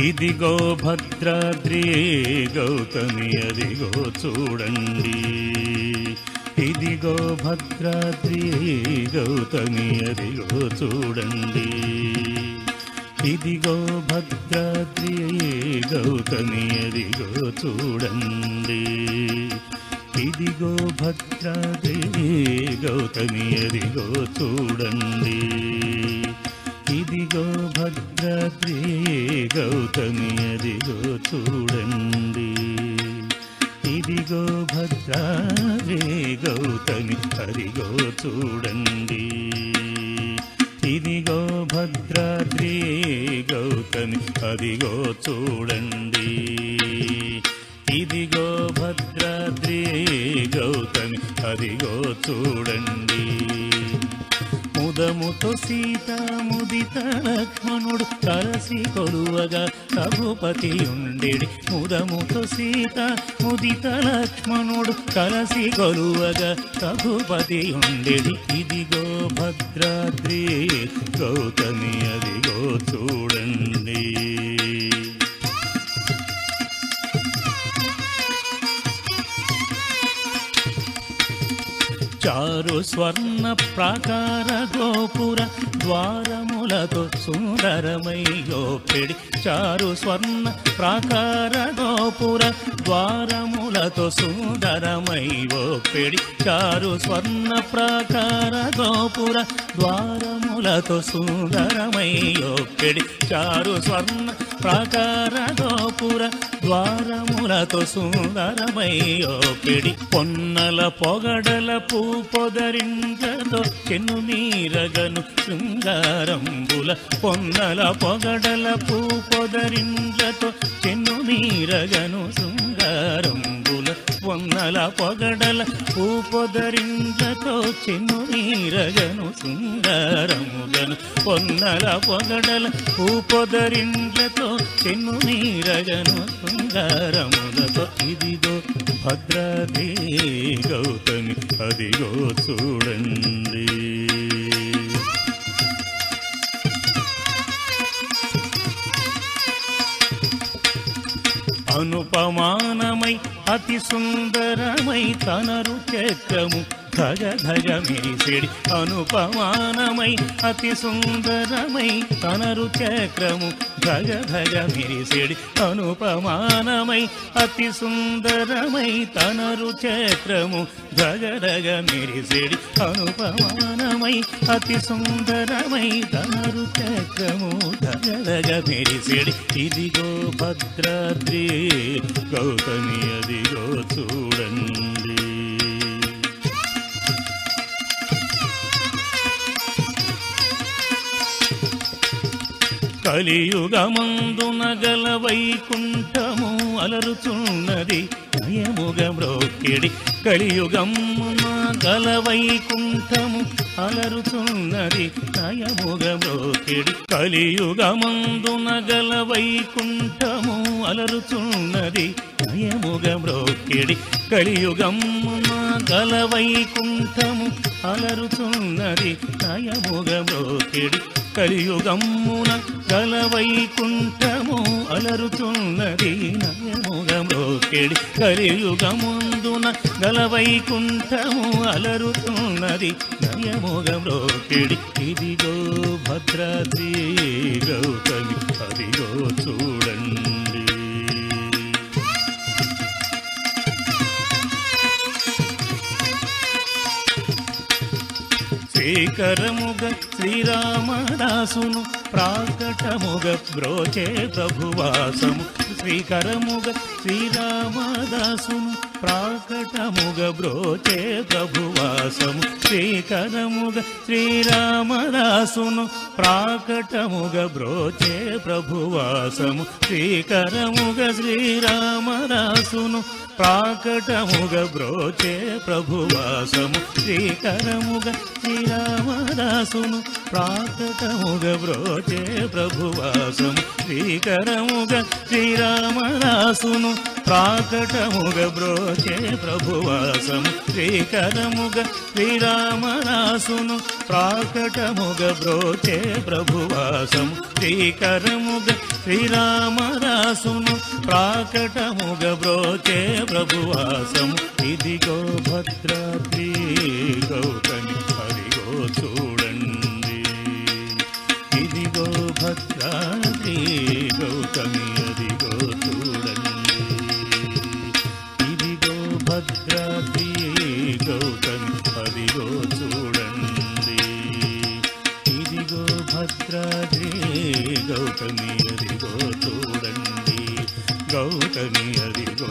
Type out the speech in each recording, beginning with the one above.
ఇదిగో భద్రాద్రి గౌతమి అదిగో చూడండి ఇదిగో భద్రాద్రి గౌతమి అదిగో చూడండి ఇదిగో భద్రాద్రి గౌతమి అదిగో చూడండి ఇదిగో భద్రాద్రి గౌతమి అదిగో చూడండి ఇదిగో భద్రాద్రి గౌతమి అదిగో చూడండి ఇదిగో భద్రాద్రి గౌతమి అదిగో చూడండి ఇదిగో భద్రాద్రి గౌతమి అదిగో చూడండి ఇదిగో భద్రాద్రి గౌతమి అదిగో చూడండి ముదముతో సీత ముదిత లక్ష్మణుడు కలసి కొలువగా రఘుపతి ఉండేడి ముదముతో సీత ముదిత లక్ష్మణుడు కలసి కొలువగా రఘుపతి ఉండేడి ఇదిగో భద్రాద్రి గౌతమి అదిగో చూడండి చారు స్వర్ణ ప్రాకార గోపుర ద్వారములతో సుందరమై గోపిడి చారు స్వర్ణ ప్రాకార గోపుర ద్వారములతో సుందరమై గోపిడి చారు స్వర్ణ ప్రాకార గోపుర ద్వారములతో సుందరమై గోపిడి చారు స్వర్ణ ప్రాకార గోపుర ద్వారములతో సుందరమై గోపిడి పొన్నల పొగడల పూ పొదరింగతో చెన్ను నీరగను శృంగారంబుల పొన్నల పొగడల పూ పొదరింగతో చెన్ను నీరగను శృంగారంబుల పొన్నల పొగడల పూ పొదరింగతో చెన్ను నీరగను శృంగారముగను పొన్నల పొగడల పూ పొదరింగతో చెన్ను నీరగను శృంగారములతో ఇదిగో భద్రాద్రి గౌతమి అదిగో చూడండి అనుపమానమై అతి సుందరమై తనరు చక్రము ధగ ధగ మెరిసెడి అనుపమానమై అతి సుందరమై తనరు చక్రము ధగ ధగ మెరిసెడి అనుపమానమై అతి సుందరమై తనరు చక్రము ధగ ధగ మెరిసెడి అనుపమానమై అతి సుందరమై తనరు చక్రము ధగ ధగ మెరిసెడి ఇదిగో భద్రాద్రి గౌతమి అదిగో చూడండి కలియుగమందున గల వైకుంఠము అలరుచున్నది నయముగ మ్రోక్కిడి కలియుగమున గల వైకుంఠము అలరుచున్నది నయముగ మ్రోక్కిడి కలియుగమందున గల వైకుంఠము అలరుచున్నది నయముగ మ్రోక్కిడి కలియుగమున గల వైకుంఠము అలరుచున్నది నయముగ మ్రోక్కిడి కలియుగమ్మున గల వైకుంఠము అలరుతున్నది నయముగమోకెడి కలియుగముందున గల వైకుంఠము అలరుతున్నది నయముగమోకెడి ఇదిగో భద్రాద్రి గౌతమి అదిగో చూడండి శ్రీకరముగ శ్రీరామదాసును ప్రాకటముగ బ్రోచే ప్రభువాసము శ్రీకరముగ శ్రీరామదాసును ప్రాకటముగ బ్రోచే ప్రభువాసము శ్రీకరముగ శ్రీరామదాసును ప్రాకటముగ బ్రోచే ప్రభువాసము శ్రీకరముగ శ్రీరామదాసును ప్రాకటముగ బ్రోచే ప్రభువాసము శ్రీకరముగ శ్రీరామదాసును ప్రాకటముగ బ్రోచే ప్రభువాసము శ్రీకరముగ శ్రీరామదాసును ప్రాకటముగ బ్రోచే ప్రభువాసము శ్రీకరముగ శ్రీరామదాసును ప్రాకటముగ బ్రోచే ప్రభువాసము శ్రీకరముగ శ్రీరామదాసును ప్రాకటముగ బ్రోచే ప్రభువాసము ఇదిగో భద్రాద్రి గౌతమి అదిగో చూడండి ఇదిగో భద్రాద్రి గౌతమి అదిగో చూడండి ఇదిగో భద్రాద్రి గౌతమి అదిగో చూడండి ఇదిగో భద్రాద్రి గౌతమి అదిగో చూడండి గౌతమి అదిగో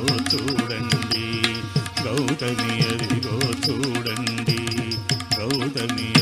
చూడండి గౌతమి అదిగో చూడండి గౌతమి